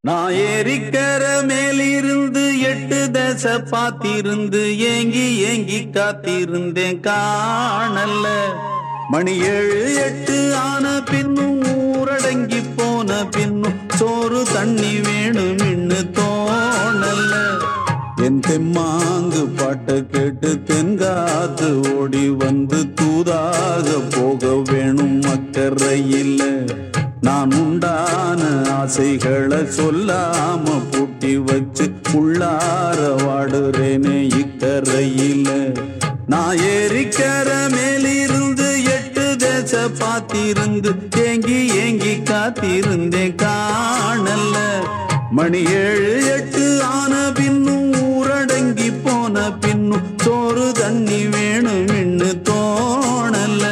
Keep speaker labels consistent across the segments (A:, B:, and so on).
A: நான் ஏரிக்கர மேலிருந்து எட்டு தச பாத்திருந்து ஏங்கி ஏங்கி காத்திருந்தேன் காணல மணி ஏழு எட்டு ஆன பின்னும் ஊரடங்கி போன பின்னும் சோறு தண்ணி வேணும் இன்னு தோணல என் தெம்மாங்கு பாட்டை கேட்டு தென்காத்து ஓடி வந்து தூதாக போக வேணும் அக்கறையில் நான் உண்டான ஆசைகளை சொல்லாம பூட்டி வச்சு உள்ளார வாடுறேனே இக்கரையில நான் ஏரிக்கர மேலிருந்து எட்டு தேச பாத்திருந்து ஏங்கி ஏங்கி காத்திருந்தேன் காணல மணி ஏழு எட்டு ஆன பின்னும் ஊரடங்கி போன பின்னும் சோறு தண்ணி வேணும் இன்னு தோணல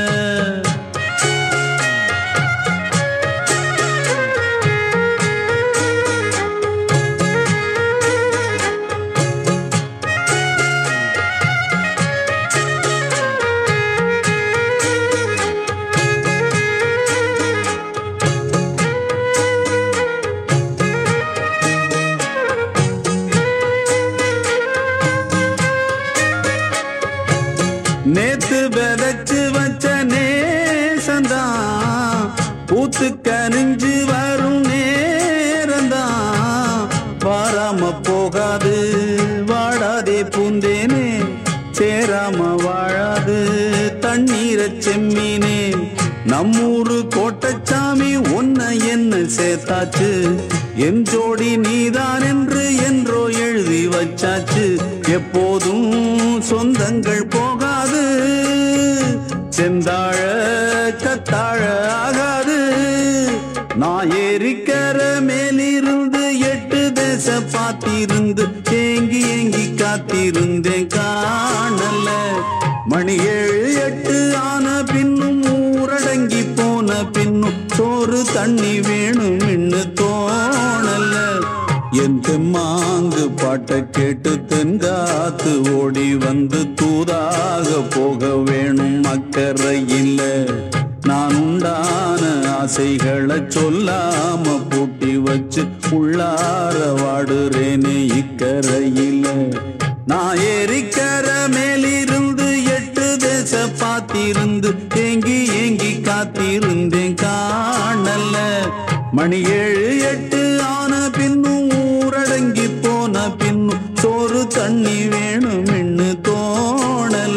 A: நேத்து விதைச்சு வச்ச நேசந்தான் பூத்து கனிஞ்சு வரும் நேரந்தான் வாராம போகாது வாடாதே பூந்தேனே சேராம வாழாது தண்ணீரை செம்மீனே நம்மூரு கோட்டச்சாமி உன்னை என்ன சேர்த்தாச்சு என் ஜோடி நீதான் என்று என்றோ எழுதி வச்சாச்சு எப்போதும் சொந்தங்கள் போகாது செந்தாழ கத்தாழ ஆகாது நான் ஏரிக்கர மேலிருந்து எட்டு தேச பாத்திருந்து ஏங்கி ஏங்கி காத்திருந்தேன் காணல மணி ஏழு எட்டு ஆன பின்னும் ஊரடங்கி போன பின்னும் சோறு தண்ணி வேணும் இன்னு தோணல என் தெம்மாங்கு பாட்டை கேட்டு தென்காத்து ஓடி வந்து தூதாக போக வேணும் அக்கறையில் நான் உண்டான ஆசைகளை சொல்லாம பூட்டி வச்சு உள்ளார வாடுறேனே இக்கரையில நான் ஏரிக்கர மேலிருந்து எட்டு தேச பாத்திருந்து ஏங்கி ஏங்கி காத்திருந்தேன் காணல மணி ஏழு எட்டு ஆன பின்னும் ஊரடங்கி போன பின்னும் சோறு தண்ணி வேணும் இன்னு தோணல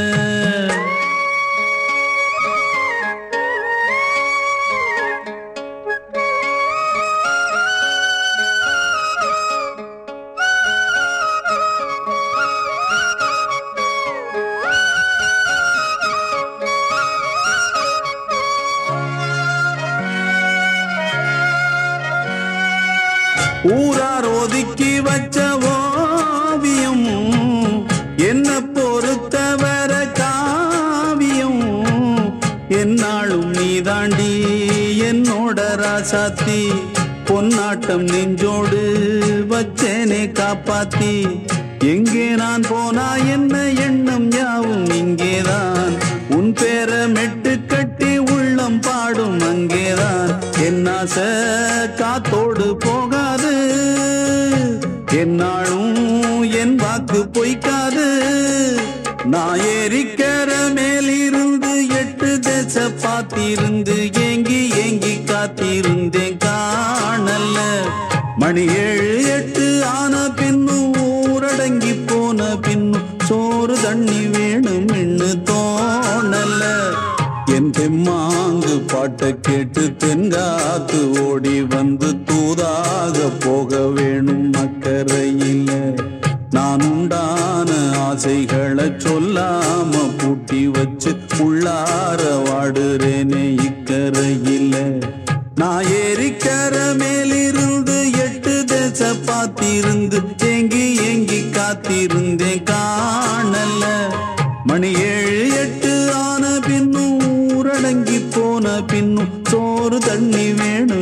A: ஊரார் ஒதுக்கி வச்ச ஓவியம் என்ன பொறுத்தவர காவியம் என்னாலும் நீ தாண்டி என்னோட ராசாத்தி பொன்னாட்டம் நெஞ்சோடு வச்சேனே காப்பாத்தி எங்கே நான் போனா என்ன எண்ணம் யாவும் இங்கேதான் உன் பேரை மெட்டு கட்டி உள்ளம் பாடும் அங்கேதான் என் ஆசை காத்தோடு போகாது என்னாலும் என் வாக்கு பொய்க்காது நான் ஏரிக்கர மேலிருந்து எட்டு தேச பாத்திருந்து ஏங்கி ஏங்கி காத்திருந்தேன் காணல மணி ஏழு எட்டு ஆன பின்னும் ஊரடங்கி போன பின்னும் சோறு தண்ணி வேணும் இன்னு தோணல என் தெம்மாங்கு பாட்டை கேட்டு தென்காத்து ஓடி வந்து தூதாக போக வேணும் அக்கறையில் நான் உண்டான ஆசைகளை சொல்லாம பூட்டி வச்சு உள்ளார வாடுறேனே இக்கரையில் நான் ஏரிக்கர மேலிருந்து எட்டு தேச பாத்திருந்து ஏங்கி ஏங்கி காத்திருந்தேன் காணல மணி ஏழு எட்டு ஆன பின்னும் ஊரடங்கி போன பின்னும் சோறு தண்ணி வேணும்